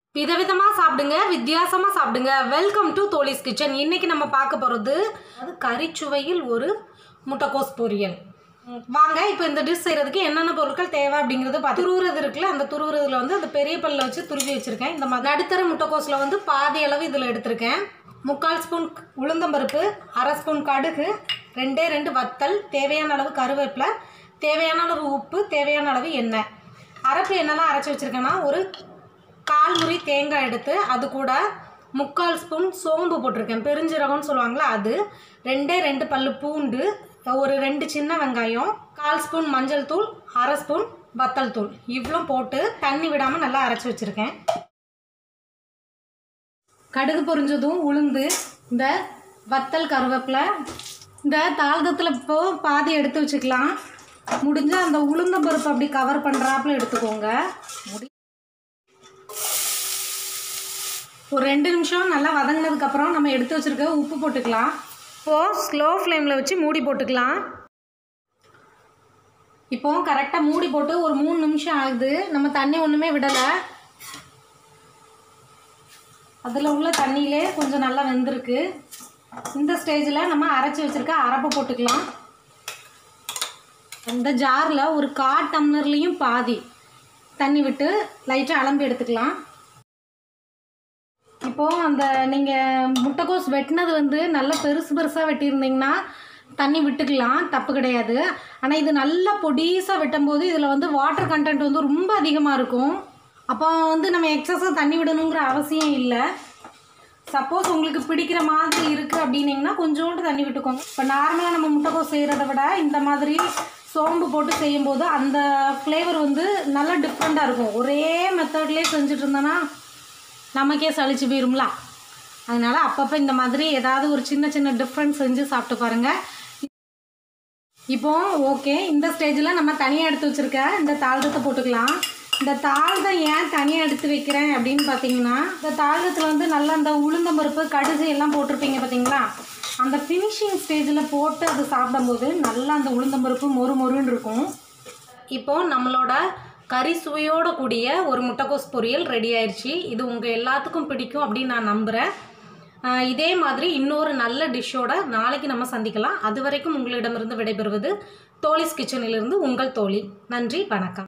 விதவிதமாக சாப்பிடுங்க வித்தியாசமாக சாப்பிடுங்க வெல்கம் டு தோலிஸ் கிச்சன் இன்னைக்கு நம்ம பார்க்க போகிறது அது கறிச்சுவையில் ஒரு முட்டைக்கோஸ் பொரியல் ம், வாங்க இப்போ இந்த டிஷ் செய்கிறதுக்கு என்னென்ன பொருட்கள் தேவை அப்படிங்கிறது பார்த்து துருவுறது இருக்குல்ல அந்த துருவுறதுல வந்து அந்த பெரிய பல்ல வச்சு துருவி வச்சுருக்கேன் இந்த மாதிரி நடுத்தர முட்டைக்கோஸில் வந்து பாதி அளவு இதில் எடுத்திருக்கேன் முக்கால் ஸ்பூன் உளுந்தம்பருப்பு அரை ஸ்பூன் கடுகு ரெண்டே ரெண்டு வத்தல் தேவையான அளவு கருவேப்பிலை தேவையான அளவு உப்பு தேவையான அளவு எண்ணெய் அரைப்பு என்னெல்லாம் அரைச்சி வச்சுருக்கேன்னா ஒரு கால் முறி தேங்காய் எடுத்து அது கூட முக்கால் ஸ்பூன் சோம்பு போட்டிருக்கேன் பெருஞ்சீரகம்னு சொல்லுவாங்களா அது ரெண்டே ரெண்டு பல்லு பூண்டு ஒரு ரெண்டு சின்ன வெங்காயம் கால் ஸ்பூன் மஞ்சள் தூள் அரை ஸ்பூன் வத்தல் தூள் இவ்வளோ போட்டு தண்ணி விடாமல் நல்லா அரைச்சி வச்சுருக்கேன் கடுகு பொரிஞ்சதும் உளுந்து இந்த வத்தல் கருவேப்பிலை இந்த தாழ்தத்தில் இப்போ பாதி எடுத்து வச்சுக்கலாம் முடிஞ்சால் அந்த உளுந்த பருப்பு அப்படி கவர் பண்ணுறாப்புல எடுத்துக்கோங்க முடி ஒரு ரெண்டு நிமிஷம் நல்லா வதங்கினதுக்கப்புறம் நம்ம எடுத்து வச்சுருக்க உப்பு போட்டுக்கலாம் இப்போது ஸ்லோ ஃப்ளேமில் வச்சு மூடி போட்டுக்கலாம் இப்போ கரெக்டாக மூடி போட்டு ஒரு மூணு நிமிஷம் ஆகுது நம்ம தண்ணி ஒன்றுமே விடலை அதில் உள்ள தண்ணியிலே கொஞ்சம் நல்லா வெந்திருக்கு இந்த ஸ்டேஜில் நம்ம அரைச்சி வச்சுருக்க அரப்பை போட்டுக்கலாம் அந்த ஜாரில் ஒரு கால் டம்ளர்லேயும் பாதி தண்ணி விட்டு லைட்டாக அலம்பி எடுத்துக்கலாம் இப்போது அந்த நீங்கள் முட்டைக்கோஸ் வெட்டினது வந்து நல்லா பெருசு பெருசாக வெட்டியிருந்தீங்கன்னா தண்ணி விட்டுக்கலாம் தப்பு கிடையாது ஆனால் இது நல்லா பொடிசாக வெட்டும்போது இதில் வந்து வாட்டர் கண்டென்ட் வந்து ரொம்ப அதிகமாக இருக்கும் அப்போ வந்து நம்ம எக்ஸஸாக தண்ணி விடணுங்கிற அவசியம் இல்லை சப்போஸ் உங்களுக்கு பிடிக்கிற மாதிரி இருக்குது அப்படின்னீங்கன்னா கொஞ்சோண்டு தண்ணி விட்டுக்கோங்க இப்போ நார்மலாக நம்ம முட்டைக்கோஸ் செய்கிறத விட இந்த மாதிரி சோம்பு போட்டு செய்யும்போது அந்த ஃப்ளேவர் வந்து நல்லா டிஃப்ரெண்ட்டாக இருக்கும் ஒரே மெத்தட்லேயே செஞ்சுட்டு இருந்தோன்னா நமக்கே சளிச்சு போயிரும்ல அதனால் அப்பப்போ இந்த மாதிரி ஏதாவது ஒரு சின்ன சின்ன டிஃப்ரெண்ட் செஞ்சு சாப்பிட்டு பாருங்கள் இப்போ ஓகே இந்த ஸ்டேஜில் நம்ம தனியாக எடுத்து வச்சுருக்க இந்த தாழ்தத்தை போட்டுக்கலாம் இந்த தாழ்தை ஏன் தனியாக எடுத்து வைக்கிறேன் அப்படின்னு பார்த்தீங்கன்னா இந்த தாழ்தத்தில் வந்து நல்லா அந்த உளுந்தம்பருப்பு கடுகு எல்லாம் போட்டிருப்பீங்க பார்த்தீங்களா அந்த ஃபினிஷிங் ஸ்டேஜில் போட்டு அது சாப்பிடும்போது நல்லா அந்த உளுந்தம்பருப்பு மொறு மொறுன்னு இருக்கும் இப்போது நம்மளோட கறி சுவையோட கூடிய ஒரு முட்டைக்கோஸ் பொரியல் ரெடி ஆயிடுச்சு இது உங்கள் எல்லாத்துக்கும் பிடிக்கும் அப்படின்னு நான் நம்புகிறேன் ஆஹ் இதே மாதிரி இன்னொரு நல்ல டிஷ்ஷோட நாளைக்கு நம்ம சந்திக்கலாம் அது வரைக்கும் உங்களிடமிருந்து விடைபெறுவது தோலிஸ் கிச்சனிலிருந்து உங்கள் தோழி நன்றி வணக்கம்